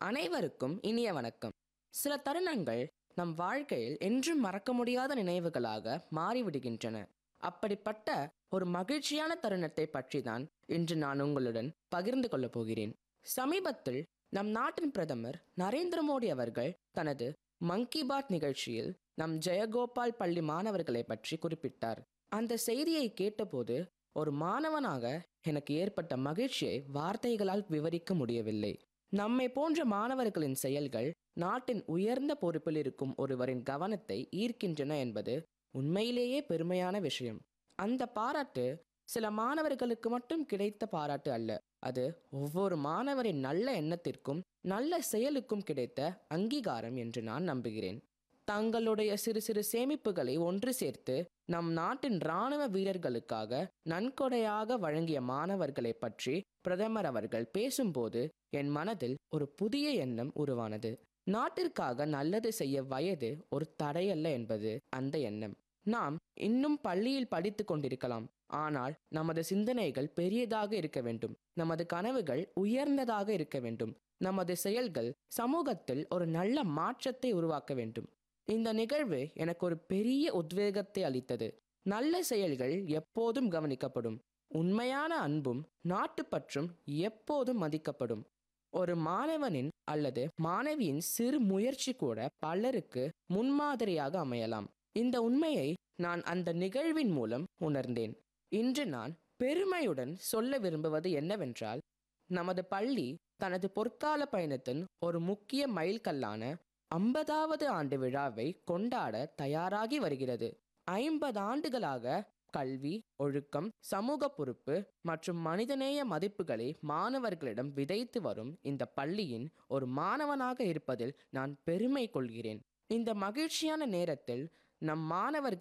அனைவருக்கும் இனிய வணக்கம் சில தருணங்கள் நம் வாழ்க்கையில் என்றும் மறக்க முடியாத நினைவுகளாக மாறிவிடுகின்றன அப்படிப்பட்ட ஒரு மகிழ்ச்சியான தருணத்தை பற்றி தான் இன்று நான் உங்களுடன் பகிர்ந்து கொள்ளப் போகிறேன் சமீபத்தில் நம் நாட்டின் பிரதமர் நரேந்திர மோடி அவர்கள் தனது மங்கி பாத் நிகழ்ச்சியில் நம் ஜெயகோபால் பள்ளி மாணவர்களை பற்றி குறிப்பிட்டார் அந்த செய்தியை கேட்டபோது ஒரு மாணவனாக எனக்கு ஏற்பட்ட மகிழ்ச்சியை வார்த்தைகளால் விவரிக்க முடியவில்லை நம்மை போன்ற மாணவர்களின் செயல்கள் நாட்டின் உயர்ந்த பொறுப்பில் இருக்கும் ஒருவரின் கவனத்தை ஈர்க்கின்றன என்பது உண்மையிலேயே பெருமையான விஷயம் அந்த பாராட்டு சில மாணவர்களுக்கு மட்டும் கிடைத்த பாராட்டு அல்ல அது ஒவ்வொரு மாணவரின் நல்ல எண்ணத்திற்கும் நல்ல செயலுக்கும் கிடைத்த அங்கீகாரம் என்று நான் நம்புகிறேன் தங்களுடைய சிறு சிறு சேமிப்புகளை ஒன்று சேர்த்து நம் நாட்டின் இராணுவ வீரர்களுக்காக நன்கொடையாக வழங்கிய மாணவர்களை பற்றி பிரதமர் அவர்கள் பேசும்போது என் மனதில் ஒரு புதிய எண்ணம் உருவானது நாட்டிற்காக நல்லது செய்ய வயது ஒரு தடையல்ல என்பது அந்த எண்ணம் நாம் இன்னும் பள்ளியில் படித்து கொண்டிருக்கலாம் ஆனால் நமது சிந்தனைகள் பெரியதாக இருக்க வேண்டும் நமது கனவுகள் உயர்ந்ததாக இருக்க வேண்டும் நமது செயல்கள் சமூகத்தில் ஒரு நல்ல மாற்றத்தை உருவாக்க வேண்டும் இந்த நிகழ்வு எனக்கு ஒரு பெரிய உத்வேகத்தை அளித்தது நல்ல செயல்கள் எப்போதும் கவனிக்கப்படும் உண்மையான அன்பும் நாட்டுப்பற்றும் எப்போதும் மதிக்கப்படும் ஒரு மாணவனின் அல்லது மாணவியின் சிறு முயற்சி கூட பலருக்கு முன்மாதிரியாக அமையலாம் இந்த உண்மையை நான் அந்த நிகழ்வின் மூலம் உணர்ந்தேன் இன்று நான் பெருமையுடன் சொல்ல விரும்புவது என்னவென்றால் நமது பள்ளி தனது பொற்கால பயணத்தின் ஒரு முக்கிய மைல்கல்லான ஐம்பதாவது ஆண்டு விழாவை கொண்டாட தயாராகி வருகிறது ஐம்பது ஆண்டுகளாக கல்வி ஒழுக்கம் சமூக பொறுப்பு மற்றும் மனிதநேய மதிப்புகளை மாணவர்களிடம் விதைத்து வரும் இந்த பள்ளியின் ஒரு மாணவனாக இருப்பதில் நான் பெருமை கொள்கிறேன் இந்த மகிழ்ச்சியான நேரத்தில் நம் மாணவர்கள்